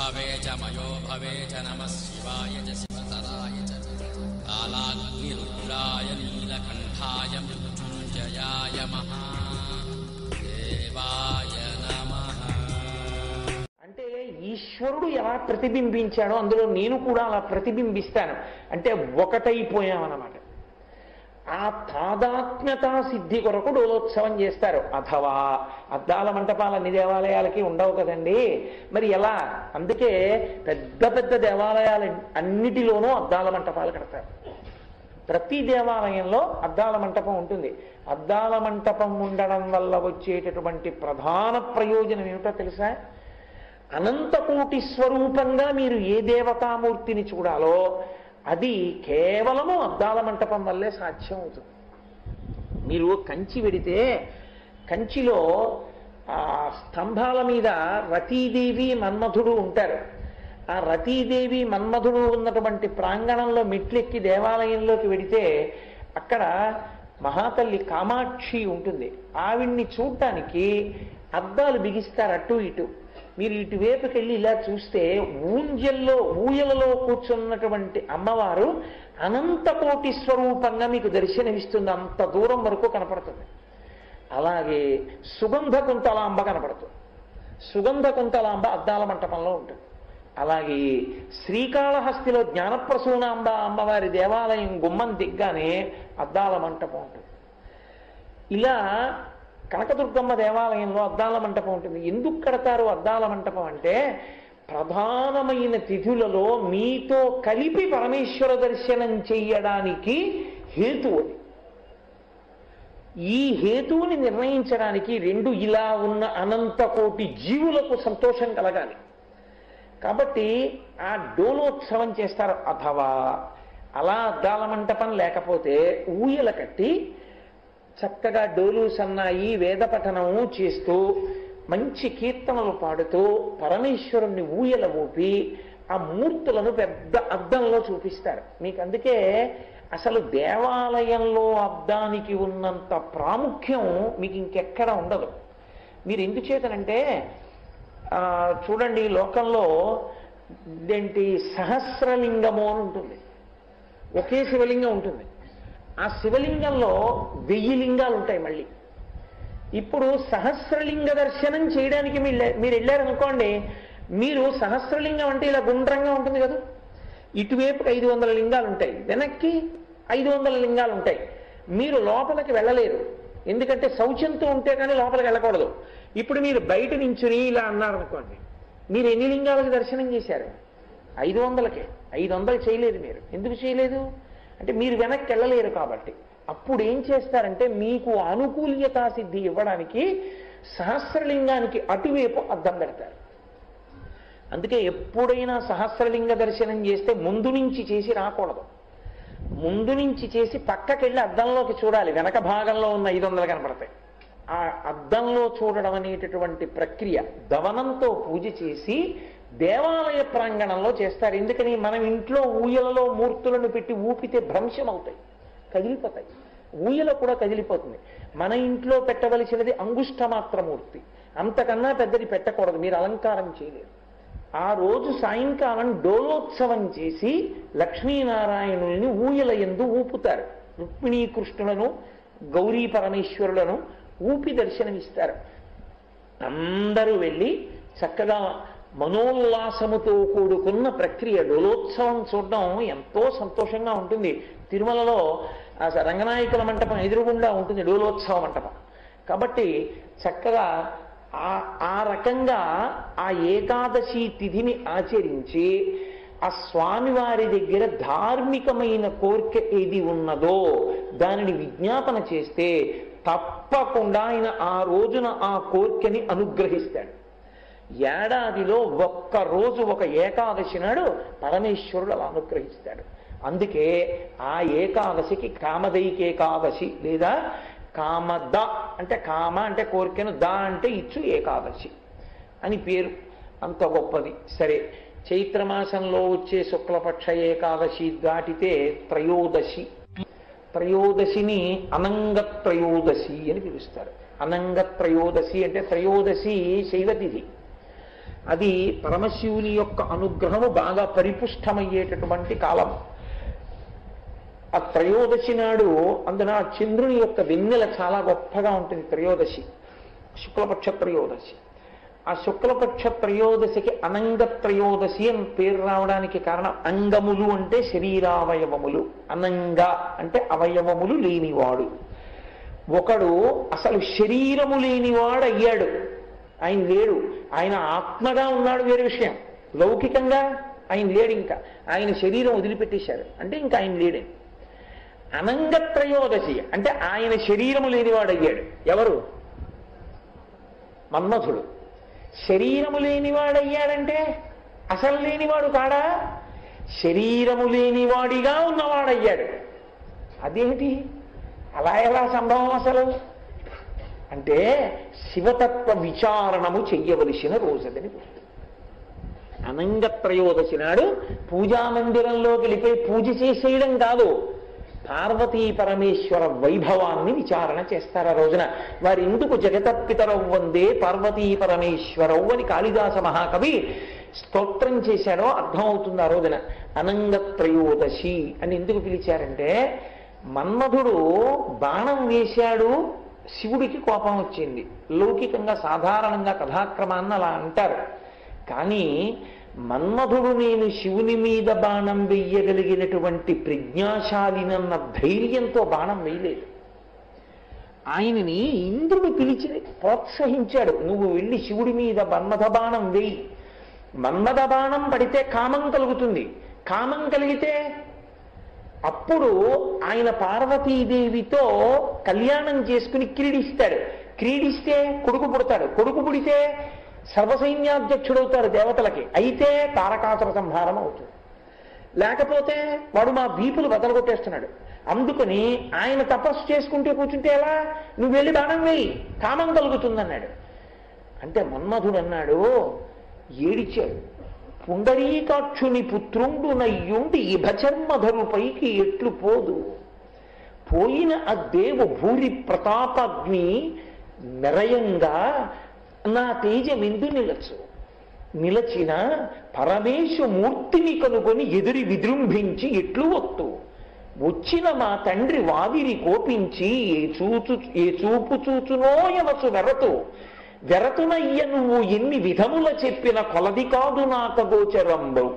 भवे च मयो भवे च नमः शिवाय च शिवतराय च कालाग्निरुद्राय नीलकण्ठाय मृत्युञ्जयाय महादेवाय नमः అంటే ఈశ్వరుడు ఎలా ప్రతిబింబించాడో అందులో నేను కూడా అలా ప్రతిబింబిస్తాను అంటే ఒకటైపోయామన్నమాట ఆ తాదాత్మ్యతా సిద్ధి కొరకు డోలోత్సవం చేస్తారు అథవా అద్దాల మంటపాలు అన్ని దేవాలయాలకి ఉండవు కదండి మరి ఎలా అందుకే పెద్ద పెద్ద దేవాలయాలు అన్నిటిలోనూ అద్దాల మంటపాలు కడతారు ప్రతి దేవాలయంలో అద్దాల మంటపం ఉంటుంది అద్దాల మంటపం ఉండడం వల్ల వచ్చేటటువంటి ప్రధాన ప్రయోజనం ఏమిటో తెలుసా అనంతకోటి స్వరూపంగా మీరు ఏ దేవతామూర్తిని చూడాలో అది కేవలము అద్దాల మంటపం వల్లే సాధ్యం అవుతుంది మీరు కంచి వెడితే కంచిలో ఆ స్తంభాల మీద రతీదేవి మన్మధుడు ఉంటారు ఆ రతీదేవి మన్మధుడు ఉన్నటువంటి ప్రాంగణంలో మెట్లెక్కి దేవాలయంలోకి వెడితే అక్కడ మహాతల్లి కామాక్షి ఉంటుంది ఆవిడ్ని చూడటానికి అద్దాలు బిగిస్తారు అటు ఇటు మీరు ఇటువైపుకి వెళ్ళి ఇలా చూస్తే ఊంజల్లో ఊయలలో కూర్చున్నటువంటి అమ్మవారు అనంతకోటి స్వరూపంగా మీకు దర్శనమిస్తుంది అంత దూరం వరకు కనపడుతుంది అలాగే సుగంధ కుంతలాంబ కనపడుతుంది సుగంధ కుంతలాంబ అద్దాల మంటపంలో ఉంటుంది అలాగే శ్రీకాళహస్తిలో జ్ఞానప్రసూనాంబ అమ్మవారి దేవాలయం గుమ్మం దిగ్గానే అద్దాల మంటపం ఉంటుంది ఇలా కనకదుర్గమ్మ దేవాలయంలో అద్దాల మంటపం ఉంటుంది ఎందుకు కడతారు అద్దాల మంటపం అంటే ప్రధానమైన తిథులలో మీతో కలిపి పరమేశ్వర దర్శనం చెయ్యడానికి హేతువు అది ఈ హేతువుని నిర్ణయించడానికి రెండు ఇలా ఉన్న అనంత కోటి జీవులకు సంతోషం కలగాలి కాబట్టి ఆ డోలోత్సవం చేస్తారు అథవా అలా అద్దాల మంటపం లేకపోతే ఊయల కట్టి చక్కగా డోలు సన్నాయి వేద పఠనము చేస్తూ మంచి కీర్తనలు పాడుతూ పరమేశ్వరుణ్ణి ఊయల ఊపి ఆ మూర్తులను పెద్ద అద్దంలో చూపిస్తారు మీకు అందుకే అసలు దేవాలయంలో అద్దానికి ఉన్నంత ప్రాముఖ్యం మీకు ఇంకెక్కడ ఉండదు మీరు ఎందుచేతనంటే ఆ, చూడండి లోకంలో ఇదేంటి సహస్రలింగము అని ఉంటుంది ఒకే శివలింగం ఉంటుంది ఆ శివలింగంలో వెయ్యి లింగాలు ఉంటాయి మళ్ళీ ఇప్పుడు సహస్రలింగ దర్శనం చేయడానికి మీరు మీరు వెళ్ళారనుకోండి మీరు సహస్రలింగం అంటే ఇలా గుండ్రంగా ఉంటుంది కదా ఇటువైపు ఐదు వందల లింగాలు ఉంటాయి వెనక్కి ఐదు వందల లింగాలు ఉంటాయి మీరు లోపలికి వెళ్ళలేరు ఎందుకంటే శౌచంతో ఉంటే కానీ లోపలికి వెళ్ళకూడదు ఇప్పుడు మీరు బయట నించుని ఇలా అన్నారనుకోండి మీరు ఎన్ని లింగాలకు దర్శనం చేశారు ఐదు వందలకే ఐదు వందలు చేయలేదు మీరు ఎందుకు చేయలేదు అంటే మీరు వెనక్కి వెళ్ళలేరు కాబట్టి అప్పుడు ఏం చేస్తారంటే మీకు అనుకూల్యతా సిద్ధి ఇవ్వడానికి సహస్రలింగానికి అటువైపు అద్దం పెడతారు అందుకే ఎప్పుడైనా సహస్రలింగ దర్శనం చేస్తే ముందు నుంచి చేసి రాకూడదు ముందు నుంచి చేసి పక్కకెళ్ళి అద్దంలోకి చూడాలి వెనక భాగంలో ఉన్న ఐదు వందలు కనపడతాయి ఆ అద్దంలో చూడడం అనేటటువంటి ప్రక్రియ దవనంతో పూజ చేసి దేవాలయ ప్రాంగణంలో చేస్తారు ఎందుకని మనం ఇంట్లో ఊయలలో మూర్తులను పెట్టి ఊపితే భ్రంశం అవుతాయి కదిలిపోతాయి ఊయల కూడా కదిలిపోతుంది మన ఇంట్లో పెట్టవలసినది అంగుష్ట మాత్రమూర్తి అంతకన్నా పెద్దది పెట్టకూడదు మీరు అలంకారం చేయలేరు ఆ రోజు సాయంకాలం డోలోత్సవం చేసి లక్ష్మీనారాయణుల్ని ఊయల ఎందు ఊపుతారు రుక్మిణీ కృష్ణులను గౌరీ పరమేశ్వరులను ఊపి దర్శనమిస్తారు అందరూ వెళ్ళి చక్కగా మనోల్లాసముతో కూడుకున్న ప్రక్రియ డోలోత్సవం చూడడం ఎంతో సంతోషంగా ఉంటుంది తిరుమలలో ఆ రంగనాయకుల మంటపం ఎదురుగుండా ఉంటుంది డోలోత్సవ మంటపం కాబట్టి చక్కగా ఆ ఆ రకంగా ఆ ఏకాదశి తిథిని ఆచరించి ఆ స్వామివారి దగ్గర ధార్మికమైన కోరిక ఏది ఉన్నదో దానిని విజ్ఞాపన చేస్తే తప్పకుండా ఆయన ఆ రోజున ఆ కోరికని అనుగ్రహిస్తాడు ఏడాదిలో ఒక్క రోజు ఒక ఏకాదశి నాడు పరమేశ్వరుడు అలా అనుగ్రహిస్తాడు అందుకే ఆ ఏకాదశికి కామదైకేకాదశి లేదా కామద అంటే కామ అంటే కోరికను ద అంటే ఇచ్చు ఏకాదశి అని పేరు అంత గొప్పది సరే చైత్రమాసంలో వచ్చే శుక్లపక్ష ఏకాదశి దాటితే త్రయోదశి త్రయోదశిని అనంగ త్రయోదశి అని పిలుస్తారు అనంగ త్రయోదశి అంటే త్రయోదశి శైవతిథి అది పరమశివుని యొక్క అనుగ్రహము బాగా పరిపుష్టమయ్యేటటువంటి కాలం ఆ త్రయోదశి నాడు అందున ఆ చంద్రుని యొక్క వెన్నెల చాలా గొప్పగా ఉంటుంది త్రయోదశి శుక్లపక్ష త్రయోదశి ఆ శుక్లపక్ష త్రయోదశికి అనంగ త్రయోదశి అని పేరు రావడానికి కారణం అంగములు అంటే శరీరావయవములు అనంగ అంటే అవయవములు లేనివాడు ఒకడు అసలు శరీరము లేనివాడు అయ్యాడు ఆయన లేడు ఆయన ఆత్మగా ఉన్నాడు వేరే విషయం లౌకికంగా ఆయన లేడు ఇంకా ఆయన శరీరం వదిలిపెట్టేశాడు అంటే ఇంకా ఆయన లేడే అనంగత్రయోదశి అంటే ఆయన శరీరము లేనివాడు అయ్యాడు ఎవరు మన్మథుడు శరీరము లేనివాడయ్యాడంటే అసలు లేనివాడు కాడా శరీరము లేనివాడిగా ఉన్నవాడయ్యాడు అదేమిటి అలా ఎలా సంభవం అసలు అంటే శివతత్వ విచారణము చెయ్యవలసిన రోజదని గుర్తు అనంగత్రయోదశి నాడు పూజా మందిరంలోకి వెళ్ళిపోయి పూజ చేసేయడం కాదు పార్వతీ పరమేశ్వర వైభవాన్ని విచారణ చేస్తారు ఆ రోజున వారి ఎందుకు జగతపితరవు వందే పార్వతీ పరమేశ్వరవు అని కాళిదాస మహాకవి స్తోత్రం చేశారో అర్థమవుతుంది ఆ రోజున అనంగత్రయోదశి అని ఎందుకు పిలిచారంటే మన్మధుడు బాణం వేశాడు శివుడికి కోపం వచ్చింది లౌకికంగా సాధారణంగా కథాక్రమాన్ని అలా అంటారు కానీ మన్మధుడు నేను శివుని మీద బాణం వెయ్యగలిగినటువంటి ప్రజ్ఞాశాలినన్న ధైర్యంతో బాణం వేయలేదు ఆయనని ఇంద్రుడు పిలిచి ప్రోత్సహించాడు నువ్వు వెళ్ళి శివుడి మీద మన్మథ బాణం వేయి మన్మథ బాణం పడితే కామం కలుగుతుంది కామం కలిగితే అప్పుడు ఆయన పార్వతీదేవితో కళ్యాణం చేసుకుని క్రీడిస్తాడు క్రీడిస్తే కొడుకు పుడతాడు కొడుకు పుడితే సర్వసైన్యాధ్యక్షుడవుతాడు దేవతలకి అయితే తారకాసుర సంహారం అవుతుంది లేకపోతే వాడు మా వీపులు బదలగొట్టేస్తున్నాడు అందుకని ఆయన తపస్సు చేసుకుంటే కూర్చుంటే ఎలా నువ్వు వెళ్ళి దానం వేయి కామం కలుగుతుందన్నాడు అంటే మన్మధుడు అన్నాడు ఏడిచాడు పుండరీకాక్షుని పుత్రుండు నయ్యుండి ఇభచర్మధరుపైకి ఎట్లు పోదు పోయిన ఆ దేవు భూరి ప్రతాపగ్ని నిరయంగా నా తేజమెందు నిలచు నిలచిన పరమేశు మూర్తిని కనుగొని ఎదురి విజృంభించి ఎట్లు వత్తు వచ్చిన మా తండ్రి వావిరి కోపించి ఏ చూచు ఏ చూపు చూచునో ఎవసు వెరతు వెరతునయ్య నువ్వు ఎన్ని విధముల చెప్పిన కొలది కాదు నాక గోచరంబు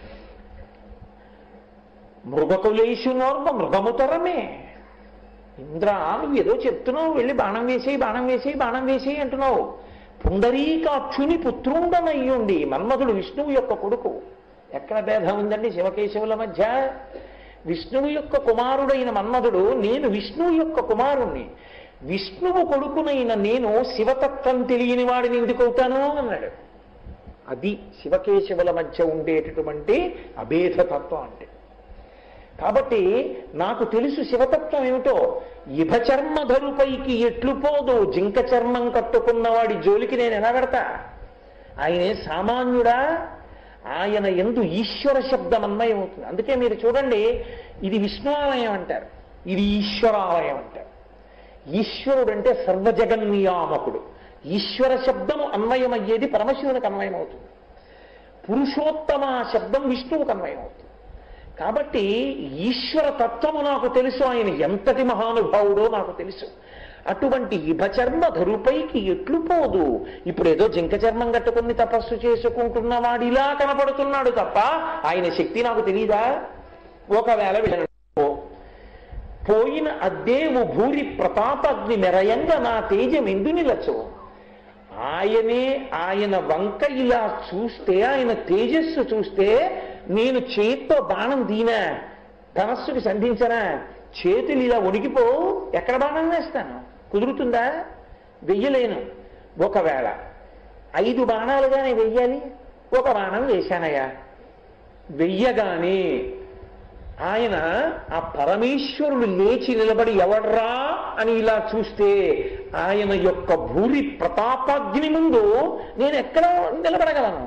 మృగకులేషు నోర్మ మృగముతరమే ఇంద్ర నువ్వు ఏదో చెప్తున్నావు వెళ్ళి బాణం వేసేయి బాణం వేసేయి బాణం వేసేయి అంటున్నావు పుండరీకాక్షుని పుత్రుండనయ్యుండి మన్మధుడు విష్ణువు యొక్క కొడుకు ఎక్కడ భేదం ఉందండి శివకేశవుల మధ్య విష్ణువు యొక్క కుమారుడైన మన్మధుడు నేను విష్ణువు యొక్క కుమారుణ్ణి విష్ణువు కొడుకునైన నేను శివతత్వం తెలియని వాడిని ఎందుకు అవుతాను అన్నాడు అది శివకేశవుల మధ్య ఉండేటటువంటి అభేదతత్వం అంటే కాబట్టి నాకు తెలుసు శివతత్వం ఏమిటో ఇభ చర్మధరుపైకి ఎట్లు పోదు జింక చర్మం కట్టుకున్నవాడి జోలికి నేను ఎలా పెడతా ఆయనే సామాన్యుడా ఆయన ఎందు ఈశ్వర శబ్దం అన్వయం అవుతుంది అందుకే మీరు చూడండి ఇది విష్ణువాలయం అంటారు ఇది ఈశ్వరాలయం అంటారు ఈశ్వరుడు అంటే సర్వజగన్నియామకుడు ఈశ్వర శబ్దము అన్వయం అయ్యేది పరమశివునికి అన్వయం అవుతుంది పురుషోత్తమ శబ్దం విష్ణువుకు అన్వయం అవుతుంది కాబట్టి ఈశ్వర తత్వము నాకు తెలుసు ఆయన ఎంతటి మహానుభావుడో నాకు తెలుసు అటువంటి ఇభచర్మ ధరుపైకి ఎట్లు పోదు ఇప్పుడు ఏదో జింక చర్మం కట్టుకుని తపస్సు చేసుకుంటున్న వాడిలా కనపడుతున్నాడు తప్ప ఆయన శక్తి నాకు తెలీదా ఒకవేళ వెళ్ళను పోయిన అద్దేవు భూరి ప్రతాపగ్ని మెరయంగా నా తేజం ఎందు నిలచు ఆయనే ఆయన వంక ఇలా చూస్తే ఆయన తేజస్సు చూస్తే నేను చేత్తో బాణం దీనా ధనస్సుకి సంధించనా చేతులు ఇలా ఉడికిపో ఎక్కడ బాణం వేస్తాను కుదురుతుందా వెయ్యలేను ఒకవేళ ఐదు బాణాలుగానే వెయ్యాలి ఒక బాణం వేశానయ్యా వెయ్యగానే ఆయన ఆ పరమేశ్వరుడు లేచి నిలబడి ఎవడ్రా అని ఇలా చూస్తే ఆయన యొక్క భూరి ప్రతాపాగ్ని ముందు నేను ఎక్కడ నిలబడగలను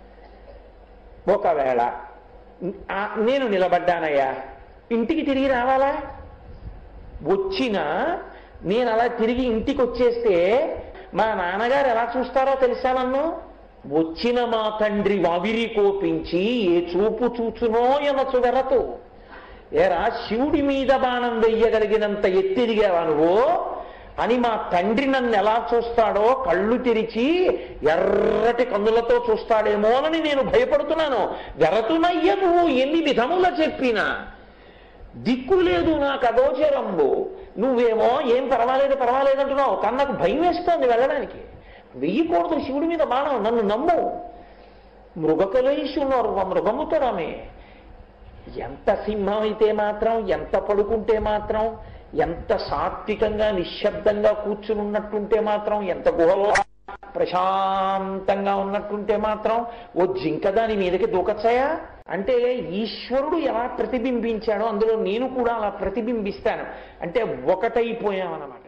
ఒకవేళ ఆ, నేను నిలబడ్డానయ్యా ఇంటికి తిరిగి రావాలా వచ్చిన నేను అలా తిరిగి ఇంటికి వచ్చేస్తే మా నాన్నగారు ఎలా చూస్తారో తెలుసా నన్ను వచ్చిన మా తండ్రి వావిరి కోపించి ఏ చూపు చూచునో ఎనచు వెరతు ఏరా శివుడి మీద బాణం వెయ్యగలిగినంత ఎత్తెదిగావా నువ్వు అని మా తండ్రి నన్ను ఎలా చూస్తాడో కళ్ళు తెరిచి ఎర్రటి కన్నులతో చూస్తాడేమోనని నేను భయపడుతున్నాను వెరతునయ్య నువ్వు ఎన్ని విధముల చెప్పినా దిక్కు లేదు నాకు అదోచరంబు నువ్వేమో ఏం పర్వాలేదు పర్వాలేదు అంటున్నావు కానీ నాకు భయం వేస్తోంది వెళ్ళడానికి వెయ్యకూడదు శివుడి మీద బాణం నన్ను నమ్ము మృగకలేషున్నారు మృగముతరమే ఎంత సింహం అయితే మాత్రం ఎంత పడుకుంటే మాత్రం ఎంత సాత్వికంగా నిశ్శబ్దంగా కూర్చుని ఉన్నట్టుంటే మాత్రం ఎంత గుహలో ప్రశాంతంగా ఉన్నట్టుంటే మాత్రం ఓ జింక దాని మీదకి దూకచ్చాయా అంటే ఈశ్వరుడు ఎలా ప్రతిబింబించాడో అందులో నేను కూడా అలా ప్రతిబింబిస్తాను అంటే ఒకటైపోయామన్నమాట